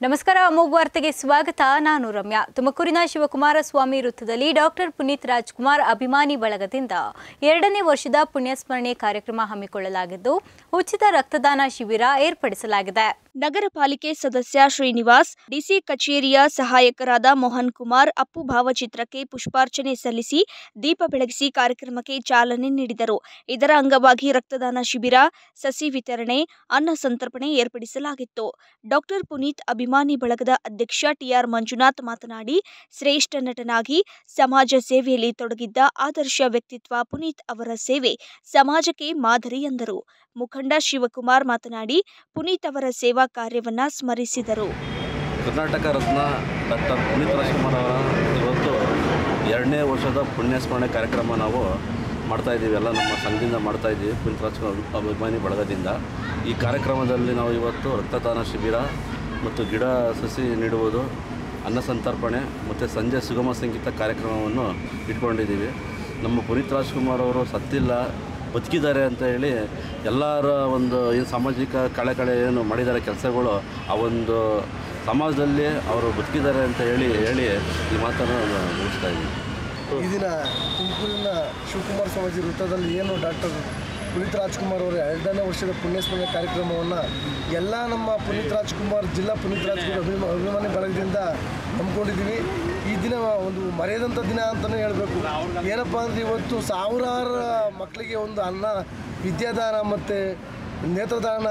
ನಮಸ್ಕಾರ ಅಮೋಘ್ ವಾರ್ತೆಗೆ ಸ್ವಾಗತ ನಾನು ರಮ್ಯಾ ತುಮಕೂರಿನ ಶಿವಕುಮಾರ ಸ್ವಾಮಿ ವೃತ್ತದಲ್ಲಿ ಡಾಕ್ಟರ್ ಪುನೀತ್ ರಾಜ್ಕುಮಾರ್ ಅಭಿಮಾನಿ ಬಳಗದಿಂದ ಎರಡನೇ ವರ್ಷದ ಪುಣ್ಯಸ್ಮರಣೆ ಕಾರ್ಯಕ್ರಮ ಹಮ್ಮಿಕೊಳ್ಳಲಾಗಿದ್ದು ಉಚಿತ ರಕ್ತದಾನ ಶಿಬಿರ ಏರ್ಪಡಿಸಲಾಗಿದೆ ನಗರ ಪಾಲಿಕೆ ಸದಸ್ಯ ಶ್ರೀನಿವಾಸ್ ಡಿಸಿ ಕಚೇರಿಯ ಸಹಾಯಕರಾದ ಮೋಹನ್ ಕುಮಾರ್ ಅಪ್ಪು ಭಾವಚಿತ್ರಕ್ಕೆ ಪುಷ್ಪಾರ್ಚನೆ ಸಲ್ಲಿಸಿ ದೀಪ ಬೆಳಗಿಸಿ ಕಾರ್ಯಕ್ರಮಕ್ಕೆ ಚಾಲನೆ ನೀಡಿದರು ಇದರ ಅಂಗವಾಗಿ ರಕ್ತದಾನ ಶಿಬಿರ ಸಸಿ ವಿತರಣೆ ಅನ್ನ ಸಂತರ್ಪಣೆ ಏರ್ಪಡಿಸಲಾಗಿತ್ತು ಡಾಕ್ಟರ್ ಪುನೀತ್ ಅಭಿಮಾನಿ ಬಳಗದ ಅಧ್ಯಕ್ಷ ಟಿಆರ್ ಮಂಜುನಾಥ್ ಮಾತನಾಡಿ ಶ್ರೇಷ್ಠ ನಟನಾಗಿ ಸಮಾಜ ಸೇವೆಯಲ್ಲಿ ತೊಡಗಿದ್ದ ಆದರ್ಶ ವ್ಯಕ್ತಿತ್ವ ಪುನೀತ್ ಅವರ ಸೇವೆ ಸಮಾಜಕ್ಕೆ ಮಾದರಿ ಎಂದರು ಮುಖಂಡ ಶಿವಕುಮಾರ್ ಮಾತನಾಡಿ ಪುನೀತ್ ಅವರ ಸೇವಾ ಕಾರ್ಯವನ್ನ ಸ್ಮರಿಸಿದರು ಕರ್ನಾಟಕ ರತ್ನ ಡಾಕ್ಟರ್ ಪುನೀತ್ ರಾಜ್ಕುಮಾರ್ ಅವರ ಇವತ್ತು ಎರಡನೇ ವರ್ಷದ ಪುಣ್ಯಸ್ಮರಣೆ ಕಾರ್ಯಕ್ರಮ ನಾವು ಮಾಡ್ತಾ ಇದ್ದೀವಿ ಎಲ್ಲ ನಮ್ಮ ಸಂಘದಿಂದ ಮಾಡ್ತಾ ಇದ್ದೀವಿ ಪುನೀತ್ ರಾಜ್ಕುಮಾರ್ ಅಭಿಮಾನಿ ಬಳಗದಿಂದ ಈ ಕಾರ್ಯಕ್ರಮದಲ್ಲಿ ನಾವು ಇವತ್ತು ರಕ್ತದಾನ ಶಿಬಿರ ಮತ್ತು ಗಿಡ ಸಸಿ ನೀಡುವುದು ಅನ್ನ ಸಂತರ್ಪಣೆ ಮತ್ತು ಸಂಜೆ ಸುಗಮ ಸಂಗೀತ ಕಾರ್ಯಕ್ರಮವನ್ನು ಇಟ್ಕೊಂಡಿದ್ದೀವಿ ನಮ್ಮ ಪುನೀತ್ ರಾಜ್ಕುಮಾರ್ ಅವರು ಸತ್ತಿಲ್ಲ ಬದುಕಿದ್ದಾರೆ ಅಂತ ಹೇಳಿ ಎಲ್ಲರ ಒಂದು ಏನು ಸಾಮಾಜಿಕ ಕಳೆ ಕಳೆ ಏನು ಮಾಡಿದ್ದಾರೆ ಕೆಲಸಗಳು ಆ ಒಂದು ಸಮಾಜದಲ್ಲಿ ಅವರು ಬದುಕಿದ್ದಾರೆ ಅಂತ ಹೇಳಿ ಹೇಳಿ ಈ ಮಾತನ್ನು ನಾನು ಮುಗಿಸ್ತಾ ಇದ್ದೀನಿ ಈ ದಿನ ತುಮಕೂರಿನ ಶಿವಕುಮಾರ ಸ್ವಾಮೀಜಿ ವೃತ್ತದಲ್ಲಿ ಏನು ಡಾಕ್ಟರ್ ಪುನೀತ್ ರಾಜ್ಕುಮಾರ್ ಅವರ ಎರಡನೇ ವರ್ಷದ ಪುಣ್ಯಸ್ಮರಣೆ ಕಾರ್ಯಕ್ರಮವನ್ನು ಎಲ್ಲ ನಮ್ಮ ಪುನೀತ್ ರಾಜ್ಕುಮಾರ್ ಜಿಲ್ಲಾ ಪುನೀತ್ ರಾಜ್ಕುಮಾರ್ ಅಭಿಮಾ ಅಭಿಮಾನಿ ಬಳಗದಿಂದ ಹಮ್ಮಿಕೊಂಡಿದ್ದೀವಿ ಈ ದಿನ ಒಂದು ಮರೆಯದಂಥ ದಿನ ಅಂತಲೇ ಹೇಳಬೇಕು ಏನಪ್ಪ ಅಂದರೆ ಇವತ್ತು ಸಾವಿರಾರು ಮಕ್ಕಳಿಗೆ ಒಂದು ಅನ್ನ ವಿದ್ಯಾದಾನ ಮತ್ತು ನೇತ್ರದಾನ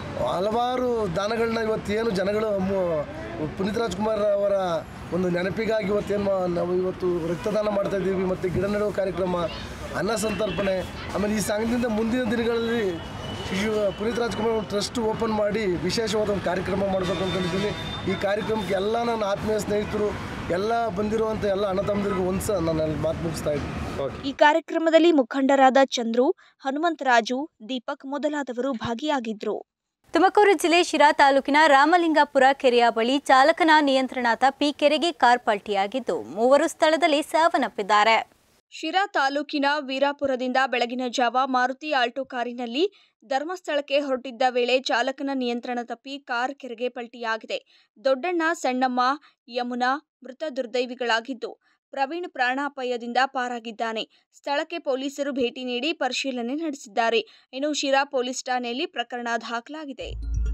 ಹಲವಾರು ದಾನಗಳನ್ನ ಇವತ್ತೇನು ಜನಗಳು ಮು- ಪುನೀತ್ ರಾಜ್ಕುಮಾರ್ ಅವರ ಒಂದು ನೆನಪಿಗಾಗಿ ಇವತ್ತೇನು ಮಾ- ನಾವು ಇವತ್ತು ರಕ್ತದಾನ ಮಾಡ್ತಾ ಇದ್ದೀವಿ ಮತ್ತು ಗಿಡ ನೆಡುವ ಕಾರ್ಯಕ್ರಮ ಅನ್ನ ಸಂತರ್ಪಣೆ ಆಮೇಲೆ ಈ ಸಂಘದಿಂದ ಮುಂದಿನ ದಿನಗಳಲ್ಲಿ ಶಿಶು ಪುನೀತ್ ರಾಜ್ಕುಮಾರ್ ಟ್ರಸ್ಟ್ ಓಪನ್ ಮಾಡಿ ವಿಶೇಷವಾದ ಒಂದು ಕಾರ್ಯಕ್ರಮ ಮಾಡಬೇಕು ಅಂದ್ಕೊಂಡಿದ್ದೀನಿ ಈ ಕಾರ್ಯಕ್ರಮಕ್ಕೆ ಎಲ್ಲ ನನ್ನ ಆತ್ಮೀಯ ಸ್ನೇಹಿತರು ಎಲ್ಲ ಬಂದಿರುವಂಥ ಎಲ್ಲ ಅಣ್ಣ ತಮ್ಮದಿರಿಗೂ ಒಂದ್ಸ ನಾನು ಅಲ್ಲಿ ಮಾತು ಮುಗಿಸ್ತಾ ಇದ್ದೀನಿ ಈ ಕಾರ್ಯಕ್ರಮದಲ್ಲಿ ಮುಖಂಡರಾದ ಚಂದ್ರು ಹನುಮಂತರಾಜು ದೀಪಕ್ ಮೊದಲಾದವರು ಭಾಗಿಯಾಗಿದ್ರು ತುಮಕೂರು ಜಿಲ್ಲೆ ಶಿರಾ ತಾಲೂಕಿನ ರಾಮಲಿಂಗಾಪುರ ಕೆರೆಯ ಬಳಿ ಚಾಲಕನ ನಿಯಂತ್ರಣ ತಪ್ಪಿ ಕೆರೆಗೆ ಕಾರ್ ಪಲ್ಟಿಯಾಗಿದ್ದು ಮೂವರು ಸ್ಥಳದಲ್ಲಿ ಸಾವನ್ನಪ್ಪಿದ್ದಾರೆ ಶಿರಾ ತಾಲೂಕಿನ ವೀರಾಪುರದಿಂದ ಬೆಳಗಿನ ಜಾವ ಮಾರುತಿ ಆಲ್ಟೋ ಕಾರಿನಲ್ಲಿ ಧರ್ಮಸ್ಥಳಕ್ಕೆ ಹೊರಟಿದ್ದ ವೇಳೆ ಚಾಲಕನ ನಿಯಂತ್ರಣ ತಪ್ಪಿ ಕಾರ್ ಕೆರೆಗೆ ಪಲ್ಟಿಯಾಗಿದೆ ದೊಡ್ಡಣ್ಣ ಸಣ್ಣಮ್ಮ ಯಮುನಾ ಮೃತ ದುರ್ದೈವಿಗಳಾಗಿದ್ದು ಪ್ರವೀಣ್ ಪ್ರಾಣಾಪಾಯದಿಂದ ಪಾರಾಗಿದ್ದಾನೆ ಸ್ಥಳಕ್ಕೆ ಪೊಲೀಸರು ಭೇಟಿ ನೀಡಿ ಪರಿಶೀಲನೆ ನಡೆಸಿದ್ದಾರೆ ಇನ್ನು ಶಿರಾ ಪೊಲೀಸ್ ಠಾಣೆಯಲ್ಲಿ ಪ್ರಕರಣ ದಾಖಲಾಗಿದೆ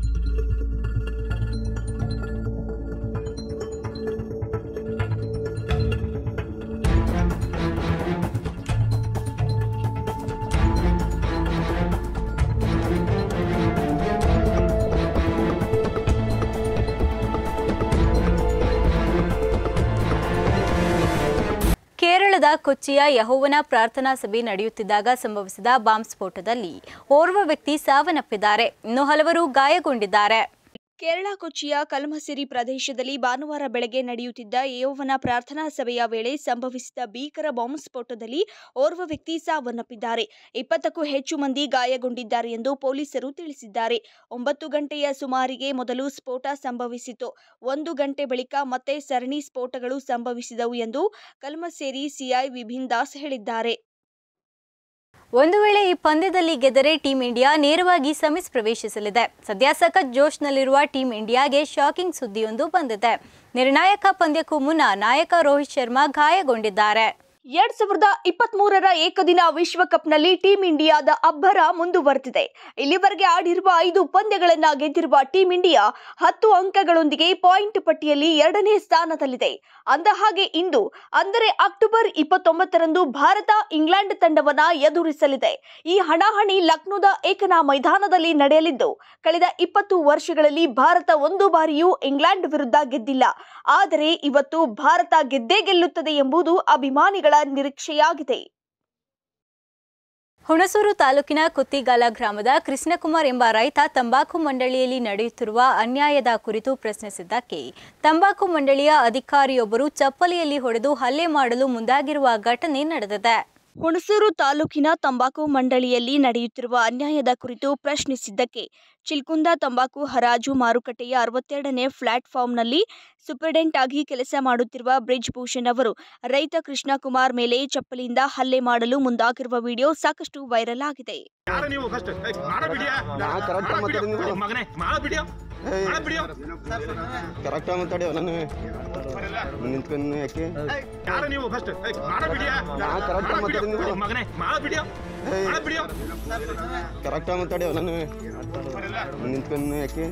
ಕೇರಳದ ಕೊಚ್ಚಿಯ ಯಹೋವನ ಪ್ರಾರ್ಥನಾ ಸಭೆ ನಡೆಯುತ್ತಿದ್ದಾಗ ಸಂಭವಿಸಿದ ಬಾಂಬ್ ಸ್ಫೋಟದಲ್ಲಿ ಓರ್ವ ವ್ಯಕ್ತಿ ಸಾವನ್ನಪ್ಪಿದ್ದಾರೆ ಇನ್ನು ಹಲವರು ಗಾಯಗೊಂಡಿದ್ದಾರೆ ಕೇರಳ ಕೊಚ್ಚಿಯ ಕಲ್ಮಸಿರಿ ಪ್ರದೇಶದಲ್ಲಿ ಭಾನುವಾರ ಬೆಳಗ್ಗೆ ನಡೆಯುತ್ತಿದ್ದ ಯೇಹೋವನ ಪ್ರಾರ್ಥನಾ ಸಭೆಯ ವೇಳೆ ಸಂಭವಿಸಿದ ಭೀಕರ ಬಾಂಬ್ ಸ್ಫೋಟದಲ್ಲಿ ಓರ್ವ ವ್ಯಕ್ತಿ ಸಾವನ್ನಪ್ಪಿದ್ದಾರೆ ಇಪ್ಪತ್ತಕ್ಕೂ ಹೆಚ್ಚು ಮಂದಿ ಗಾಯಗೊಂಡಿದ್ದಾರೆ ಎಂದು ಪೊಲೀಸರು ತಿಳಿಸಿದ್ದಾರೆ ಒಂಬತ್ತು ಗಂಟೆಯ ಸುಮಾರಿಗೆ ಮೊದಲು ಸ್ಫೋಟ ಸಂಭವಿಸಿತು ಒಂದು ಗಂಟೆ ಬಳಿಕ ಮತ್ತೆ ಸರಣಿ ಸ್ಫೋಟಗಳು ಸಂಭವಿಸಿದವು ಎಂದು ಕಲ್ಮಸೇರಿ ಸಿಐ ವಿಭಿನ್ ದಾಸ್ ಹೇಳಿದ್ದಾರೆ ಒಂದು ವೇಳೆ ಈ ಪಂದ್ಯದಲ್ಲಿ ಗೆದ್ದರೆ ಟೀಂ ಇಂಡಿಯಾ ನೇರವಾಗಿ ಸೆಮಿಸ್ ಪ್ರವೇಶಿಸಲಿದೆ ಸದ್ಯ ಸಖತ್ ಜೋಶ್ನಲ್ಲಿರುವ ಟೀಂ ಇಂಡಿಯಾಗೆ ಶಾಕಿಂಗ್ ಸುದ್ದಿಯೊಂದು ಬಂದಿದೆ ನಿರ್ಣಾಯಕ ಪಂದ್ಯಕ್ಕೂ ಮುನ್ನ ನಾಯಕ ರೋಹಿತ್ ಶರ್ಮಾ ಗಾಯಗೊಂಡಿದ್ದಾರೆ ಎರಡ್ ಸಾವಿರದ ಇಪ್ಪತ್ತ್ ಮೂರರ ಏಕದಿನ ವಿಶ್ವಕಪ್ನಲ್ಲಿ ಟೀಂ ಇಂಡಿಯಾದ ಅಬ್ಬರ ಮುಂದುವರೆದಿದೆ ಇಲ್ಲಿವರೆಗೆ ಆಡಿರುವ ಐದು ಪಂದ್ಯಗಳನ್ನ ಗೆದ್ದಿರುವ ಟೀಂ ಇಂಡಿಯಾ ಹತ್ತು ಅಂಕಗಳೊಂದಿಗೆ ಪಾಯಿಂಟ್ ಪಟ್ಟಿಯಲ್ಲಿ ಎರಡನೇ ಸ್ಥಾನದಲ್ಲಿದೆ ಅಂದಹಾಗೆ ಇಂದು ಅಂದರೆ ಅಕ್ಟೋಬರ್ ಇಪ್ಪತ್ತೊಂಬತ್ತರಂದು ಭಾರತ ಇಂಗ್ಲೆಂಡ್ ತಂಡವನ್ನ ಎದುರಿಸಲಿದೆ ಈ ಹಣಾಹಣಿ ಲಕ್ನೋದ ಏಕನಾ ಮೈದಾನದಲ್ಲಿ ನಡೆಯಲಿದ್ದು ಕಳೆದ ಇಪ್ಪತ್ತು ವರ್ಷಗಳಲ್ಲಿ ಭಾರತ ಒಂದು ಬಾರಿಯೂ ಇಂಗ್ಲೆಂಡ್ ವಿರುದ್ಧ ಗೆದ್ದಿಲ್ಲ ಆದರೆ ಇವತ್ತು ಭಾರತ ಗೆದ್ದೇ ಗೆಲ್ಲುತ್ತದೆ ಎಂಬುದು ಅಭಿಮಾನಿಗಳ ನಿರೀಕ್ಷೆಯಾಗಿದೆ ಹುಣಸೂರು ತಾಲೂಕಿನ ಕುತ್ತಿಗಾಲ ಗ್ರಾಮದ ಕೃಷ್ಣಕುಮಾರ್ ಎಂಬ ರೈತ ತಂಬಾಕು ಮಂಡಳಿಯಲ್ಲಿ ನಡೆಯುತ್ತಿರುವ ಅನ್ಯಾಯದ ಕುರಿತು ಪ್ರಶ್ನಿಸಿದ್ದಕ್ಕೆ ತಂಬಾಕು ಮಂಡಳಿಯ ಅಧಿಕಾರಿಯೊಬ್ಬರು ಚಪ್ಪಲಿಯಲ್ಲಿ ಹೊಡೆದು ಹಲ್ಲೆ ಮಾಡಲು ಮುಂದಾಗಿರುವ ಘಟನೆ ನಡೆದಿದೆ ಹುಣಸೂರು ತಾಲೂಕಿನ ತಂಬಾಕು ಮಂಡಳಿಯಲ್ಲಿ ನಡೆಯುತ್ತಿರುವ ಅನ್ಯಾಯದ ಕುರಿತು ಪ್ರಶ್ನಿಸಿದ್ದಕ್ಕೆ ಚಿಲ್ಕುಂದ ತಂಬಾಕು ಹರಾಜು ಮಾರುಕಟ್ಟೆಯ ಅರವತ್ತೆರಡನೇ ಪ್ಲಾಟ್ಫಾರ್ಮ್ನಲ್ಲಿ ಸೂಪರಿಂಟೆಂಟ್ ಆಗಿ ಕೆಲಸ ಮಾಡುತ್ತಿರುವ ಬ್ರಿಜ್ ಭೂಷಣ್ ಅವರು ರೈತ ಕೃಷ್ಣಕುಮಾರ್ ಮೇಲೆ ಚಪ್ಪಲಿಯಿಂದ ಹಲ್ಲೆ ಮಾಡಲು ಮುಂದಾಗಿರುವ ವಿಡಿಯೋ ಸಾಕಷ್ಟು ವೈರಲ್ ಆಗಿದೆ ಯಾರು ನೀವು ಫಸ್ಟ್ ಮಾಡ ಬಿಡಿಯಾ ಮಗನೇ ಮಾಡ ಬಿಡಿಯೋ ಕರೆಕ್ಟಾಗಿ ಮಾತಾಡಿ ನಾನು ನಿಂತ್ಕೊಂಡು ಯಾಕೆ ಯಾರು ನೀವು ಫಸ್ಟ್ ಮಾಡ ಬಿಡಿಯಾ ನಾ ಕರೆಕ್ಟಾಗಿ ಮಾತಾಡಿ ನೀವು ಮಗನೇ ಮಾಡ ಬಿಡಿಯೋ ಮಾಡ ಬಿಡಿಯೋ ಕರೆಕ್ಟಾಗಿ ಮಾತಾಡಿ ನಾನು ನಿಂತ್ಕೊಂಡು ಯಾಕೆ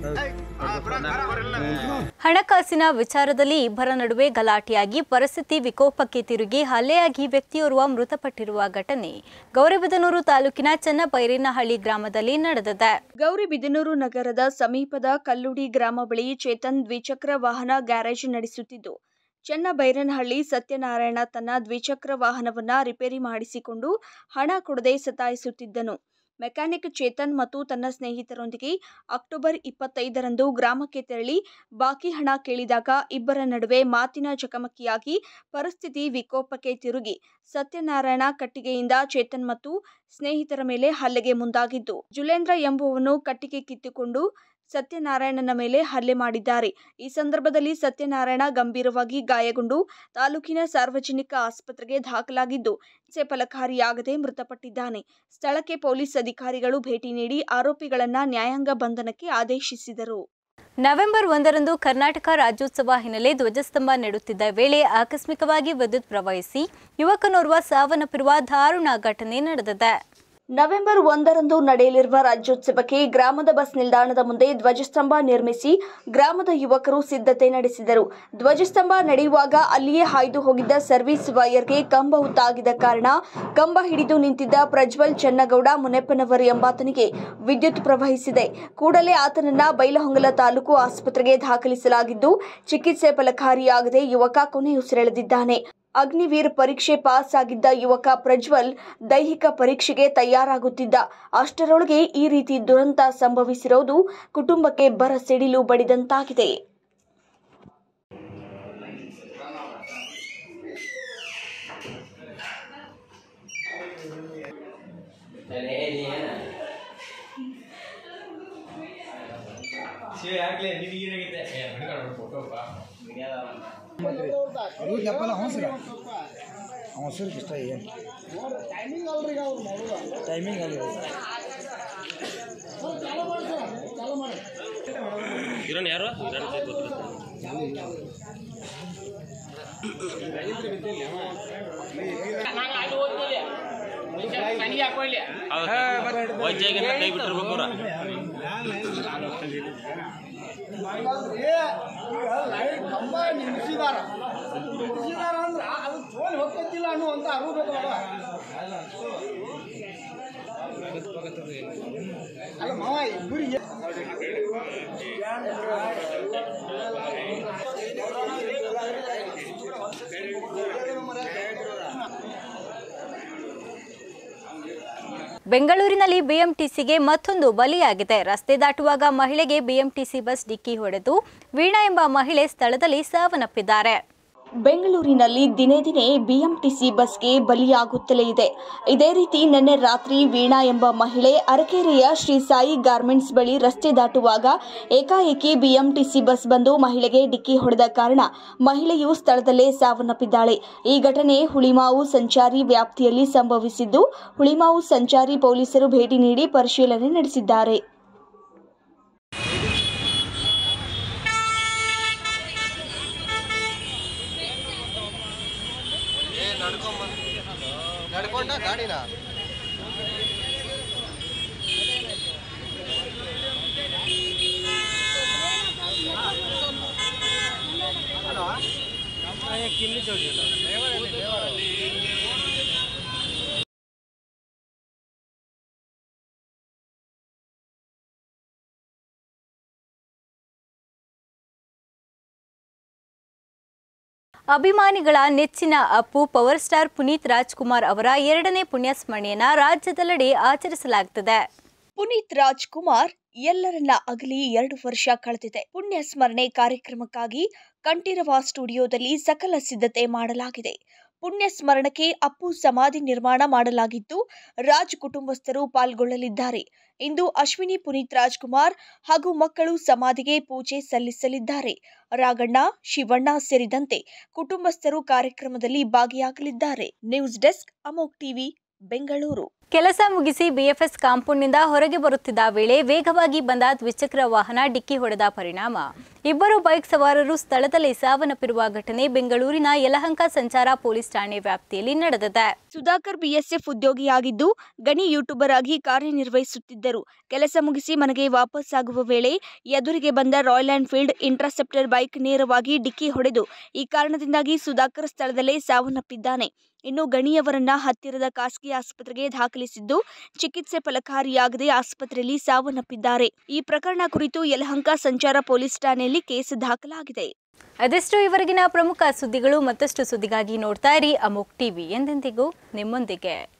ಹಣಕಾಸಿನ ವಿಚಾರದಲ್ಲಿ ಇಬ್ಬರ ನಡುವೆ ಗಲಾಟೆಯಾಗಿ ಪರಿಸ್ಥಿತಿ ವಿಕೋಪಕ್ಕೆ ತಿರುಗಿ ಹಲ್ಲೆಯಾಗಿ ವ್ಯಕ್ತಿಯೋರ್ವ ಮೃತಪಟ್ಟಿರುವ ಘಟನೆ ಗೌರಿಬಿದನೂರು ತಾಲೂಕಿನ ಚನ್ನಬೈರೇನಹಳ್ಳಿ ಗ್ರಾಮದಲ್ಲಿ ನಡೆದಿದೆ ಗೌರಿಬಿದನೂರು ನಗರದ ಸಮೀಪದ ಕಲ್ಲುಡಿ ಗ್ರಾಮ ಬಳಿ ಚೇತನ್ ದ್ವಿಚಕ್ರ ವಾಹನ ಗ್ಯಾರೇಜ್ ನಡೆಸುತ್ತಿದ್ದು ಚನ್ನಬೈರನಹಳ್ಳಿ ಸತ್ಯನಾರಾಯಣ ತನ್ನ ದ್ವಿಚಕ್ರ ವಾಹನವನ್ನ ರಿಪೇರಿ ಮಾಡಿಸಿಕೊಂಡು ಹಣ ಕೊಡದೆ ಸತಾಯಿಸುತ್ತಿದ್ದನು ಮೆಕ್ಯಾನಿಕ್ ಚೇತನ್ ಮತ್ತು ತನ್ನ ಸ್ನೇಹಿತರೊಂದಿಗೆ ಅಕ್ಟೋಬರ್ ಇಪ್ಪತ್ತೈದರಂದು ಗ್ರಾಮಕ್ಕೆ ತೆರಳಿ ಬಾಕಿ ಹಣ ಕೇಳಿದಾಗ ಇಬ್ಬರ ನಡುವೆ ಮಾತಿನ ಚಕಮಕಿಯಾಗಿ ಪರಿಸ್ಥಿತಿ ವಿಕೋಪಕ್ಕೆ ತಿರುಗಿ ಸತ್ಯನಾರಾಯಣ ಕಟ್ಟಿಗೆಯಿಂದ ಚೇತನ್ ಮತ್ತು ಸ್ನೇಹಿತರ ಮೇಲೆ ಹಲ್ಲೆಗೆ ಮುಂದಾಗಿದ್ದು ಜುಲೇಂದ್ರ ಎಂಬುವನು ಕಟ್ಟಿಗೆ ಕಿತ್ತುಕೊಂಡು ಸತ್ಯನಾರಾಯಣನ ಮೇಲೆ ಹಲ್ಲೆ ಮಾಡಿದ್ದಾರೆ ಈ ಸಂದರ್ಭದಲ್ಲಿ ಸತ್ಯನಾರಾಯಣ ಗಂಭೀರವಾಗಿ ಗಾಯಗೊಂಡು ತಾಲೂಕಿನ ಸಾರ್ವಜನಿಕ ಆಸ್ಪತ್ರೆಗೆ ದಾಖಲಾಗಿದ್ದು ಚಿಕಿತ್ಸೆ ಫಲಕಾರಿಯಾಗದೆ ಮೃತಪಟ್ಟಿದ್ದಾನೆ ಸ್ಥಳಕ್ಕೆ ಪೊಲೀಸ್ ಅಧಿಕಾರಿಗಳು ಭೇಟಿ ನೀಡಿ ಆರೋಪಿಗಳನ್ನ ನ್ಯಾಯಾಂಗ ಬಂಧನಕ್ಕೆ ಆದೇಶಿಸಿದರು ನವೆಂಬರ್ ಒಂದರಂದು ಕರ್ನಾಟಕ ರಾಜ್ಯೋತ್ಸವ ಹಿನ್ನೆಲೆ ಧ್ವಜಸ್ತಂಭ ನೆಡುತ್ತಿದ್ದ ವೇಳೆ ಆಕಸ್ಮಿಕವಾಗಿ ವಿದ್ಯುತ್ ಪ್ರವಹಿಸಿ ಯುವಕನೋರ್ವ ಸಾವನ್ನಪ್ಪಿರುವ ದಾರುಣ ಘಟನೆ ನಡೆದಿದೆ ನವೆಂಬರ್ ಒಂದರಂದು ನಡೆಯಲಿರುವ ರಾಜ್ಯೋತ್ಸವಕ್ಕೆ ಗ್ರಾಮದ ಬಸ್ ನಿಲ್ದಾಣದ ಮುಂದೆ ಧ್ವಜಸ್ತಂಭ ನಿರ್ಮಿಸಿ ಗ್ರಾಮದ ಯುವಕರು ಸಿದ್ಧತೆ ನಡೆಸಿದರು ಧ್ವಜಸ್ತಂಭ ನಡೆಯುವಾಗ ಅಲ್ಲಿಯೇ ಹಾಯ್ದು ಹೋಗಿದ್ದ ಸರ್ವಿಸ್ ವೈರ್ಗೆ ಕಂಬ ಹುತ್ತಾಗಿದ್ದ ಕಾರಣ ಕಂಬ ಹಿಡಿದು ನಿಂತಿದ್ದ ಪ್ರಜ್ವಲ್ ಚನ್ನಗೌಡ ಮುನೆಪ್ಪನವರ್ ಎಂಬಾತನಿಗೆ ವಿದ್ಯುತ್ ಪ್ರವಹಿಸಿದೆ ಕೂಡಲೇ ಆತನನ್ನ ಬೈಲಹೊಂಗಲ ತಾಲೂಕು ಆಸ್ಪತ್ರೆಗೆ ದಾಖಲಿಸಲಾಗಿದ್ದು ಚಿಕಿತ್ಸೆ ಫಲಕಾರಿಯಾಗದೆ ಯುವಕ ಕೊನೆಯುಸಿರೆಳೆದಿದ್ದಾನೆ ಅಗ್ನಿವೀರ್ ಪರೀಕ್ಷೆ ಪಾಸ್ ಆಗಿದ್ದ ಯುವಕ ಪ್ರಜ್ವಲ್ ದೈಹಿಕ ಪರೀಕ್ಷೆಗೆ ತಯಾರಾಗುತ್ತಿದ್ದ ಅಷ್ಟರೊಳಗೆ ಈ ರೀತಿ ದುರಂತ ಸಂಭವಿಸಿರುವುದು ಕುಟುಂಬಕ್ಕೆ ಬರ ಸಿಡಿಲು ಬಡಿದಂತಾಗಿದೆ ವಜ್ಜಾಗಿನ ಕೈ ಬಿಟ್ಟಿರ್ಬೇಕು ಅವ್ರ ಬೆಂಗಳೂರಿನಲ್ಲಿ ಬಿಎಂಟಿಸಿಗೆ ಮತ್ತೊಂದು ಬಲಿಯಾಗಿದೆ ರಸ್ತೆ ದಾಟುವಾಗ ಮಹಿಳೆಗೆ ಬಿಎಂಟಿಸಿ ಬಸ್ ಡಿಕ್ಕಿ ಹೊಡೆದು ವೀಣಾ ಎಂಬ ಮಹಿಳೆ ಸ್ಥಳದಲ್ಲಿ ಸಾವನ್ನಪ್ಪಿದ್ದಾರೆ ಬೆಂಗಳೂರಿನಲ್ಲಿ ದಿನೇ ದಿನೇ ಬಿಎಂಟಿಸಿ ಬಸ್ಗೆ ಬಲಿಯಾಗುತ್ತಲೇ ಇದೆ ಇದೇ ರೀತಿ ನಿನ್ನೆ ರಾತ್ರಿ ವೀಣಾ ಎಂಬ ಮಹಿಳೆ ಅರಕೆರೆಯ ಶ್ರೀ ಸಾಯಿ ಗಾರ್ಮೆಂಟ್ಸ್ ಬಳಿ ರಸ್ತೆ ದಾಟುವಾಗ ಏಕಾಏಕಿ ಬಿಎಂಟಿಸಿ ಬಸ್ ಬಂದು ಮಹಿಳೆಗೆ ಡಿಕ್ಕಿ ಹೊಡೆದ ಕಾರಣ ಮಹಿಳೆಯು ಸ್ಥಳದಲ್ಲೇ ಸಾವನ್ನಪ್ಪಿದ್ದಾಳೆ ಈ ಘಟನೆ ಹುಳಿಮಾವು ಸಂಚಾರಿ ವ್ಯಾಪ್ತಿಯಲ್ಲಿ ಸಂಭವಿಸಿದ್ದು ಹುಳಿಮಾವು ಸಂಚಾರಿ ಪೊಲೀಸರು ಭೇಟಿ ನೀಡಿ ಪರಿಶೀಲನೆ ನಡೆಸಿದ್ದಾರೆ ಅಭಿಮಾನಿಗಳ ನೆಚ್ಚಿನ ಅಪ್ಪು ಪವರ್ ಸ್ಟಾರ್ ಪುನೀತ್ ರಾಜ್ಕುಮಾರ್ ಅವರ ಎರಡನೇ ಪುಣ್ಯಸ್ಮರಣೆಯನ್ನ ರಾಜ್ಯದೆಲ್ಲೆಡೆ ಆಚರಿಸಲಾಗುತ್ತದೆ ಪುನೀತ್ ರಾಜ್ಕುಮಾರ್ ಎಲ್ಲರನ್ನ ಅಗಲಿ ಎರಡು ವರ್ಷ ಕಳೆದಿದೆ ಪುಣ್ಯ ಸ್ಮರಣೆ ಕಾರ್ಯಕ್ರಮಕ್ಕಾಗಿ ಕಂಠೀರವ ಸ್ಟುಡಿಯೋದಲ್ಲಿ ಸಕಲ ಸಿದ್ಧತೆ ಮಾಡಲಾಗಿದೆ ಪುಣ್ಯ ಸ್ಮರಣಕ್ಕೆ ಅಪ್ಪು ಸಮಾಧಿ ನಿರ್ಮಾಣ ಮಾಡಲಾಗಿದ್ದು ರಾಜ್ ಕುಟುಂಬಸ್ಥರು ಪಾಲ್ಗೊಳ್ಳಲಿದ್ದಾರೆ ಇಂದು ಅಶ್ವಿನಿ ಪುನೀತ್ ರಾಜ್ಕುಮಾರ್ ಹಾಗೂ ಮಕ್ಕಳು ಸಮಾಧಿಗೆ ಪೂಜೆ ಸಲ್ಲಿಸಲಿದ್ದಾರೆ ರಾಗಣ್ಣ ಶಿವಣ್ಣ ಸೇರಿದಂತೆ ಕುಟುಂಬಸ್ಥರು ಕಾರ್ಯಕ್ರಮದಲ್ಲಿ ಭಾಗಿಯಾಗಲಿದ್ದಾರೆ ನ್ಯೂಸ್ ಡೆಸ್ಕ್ ಅಮೋಕ್ ಟಿವಿ ಬೆಂಗಳೂರು ಕೆಲಸ ಮುಗಿಸಿ ಬಿಎಫ್ಎಸ್ ಕಾಂಪೌಂಡ್ನಿಂದ ಹೊರಗೆ ಬರುತ್ತಿದ್ದ ವೇಳೆ ವೇಗವಾಗಿ ಬಂದ ದ್ವಿಚಕ್ರ ವಾಹನ ಡಿಕ್ಕಿ ಹೊಡೆದ ಪರಿಣಾಮ ಇಬ್ಬರು ಬೈಕ್ ಸವಾರರು ಸ್ಥಳದಲ್ಲೇ ಸಾವನ್ನಪ್ಪಿರುವ ಘಟನೆ ಬೆಂಗಳೂರಿನ ಯಲಹಂಕ ಸಂಚಾರ ಪೊಲೀಸ್ ಠಾಣೆ ವ್ಯಾಪ್ತಿಯಲ್ಲಿ ನಡೆದಿದೆ ಸುಧಾಕರ್ ಬಿಎಸ್ಎಫ್ ಉದ್ಯೋಗಿಯಾಗಿದ್ದು ಗಣಿ ಯೂಟ್ಯೂಬರ್ ಆಗಿ ಕಾರ್ಯನಿರ್ವಹಿಸುತ್ತಿದ್ದರು ಕೆಲಸ ಮುಗಿಸಿ ಮನೆಗೆ ವಾಪಸ್ ಆಗುವ ವೇಳೆ ಎದುರಿಗೆ ಬಂದ ರಾಯಲ್ ಎನ್ಫೀಲ್ಡ್ ಇಂಟರ್ಸೆಪ್ಟರ್ ಬೈಕ್ ನೇರವಾಗಿ ಡಿಕ್ಕಿ ಹೊಡೆದು ಈ ಕಾರಣದಿಂದಾಗಿ ಸುಧಾಕರ್ ಸ್ಥಳದಲ್ಲೇ ಸಾವನ್ನಪ್ಪಿದ್ದಾನೆ ಇನ್ನು ಗಣಿಯವರನ್ನ ಹತ್ತಿರದ ಖಾಸಗಿ ಆಸ್ಪತ್ರೆಗೆ ದಾಖಲಿಸಿದ್ದು ಚಿಕಿತ್ಸೆ ಫಲಕಾರಿಯಾಗದೆ ಆಸ್ಪತ್ರೆಯಲ್ಲಿ ಸಾವನ್ನಪ್ಪಿದ್ದಾರೆ ಈ ಪ್ರಕರಣ ಕುರಿತು ಯಲಹಂಕ ಸಂಚಾರ ಪೊಲೀಸ್ ಠಾಣೆಯಲ್ಲಿ ಕೇಸ್ ದಾಖಲಾಗಿದೆ ಅದೆಷ್ಟು ಇವರೆಗಿನ ಪ್ರಮುಖ ಸುದ್ದಿಗಳು ಮತ್ತಷ್ಟು ಸುದ್ದಿಗಾಗಿ ನೋಡ್ತಾ ಇರಿ ಅಮೋಕ್ ಟಿವಿ ಎಂದೆಂದಿಗೂ ನಿಮ್ಮೊಂದಿಗೆ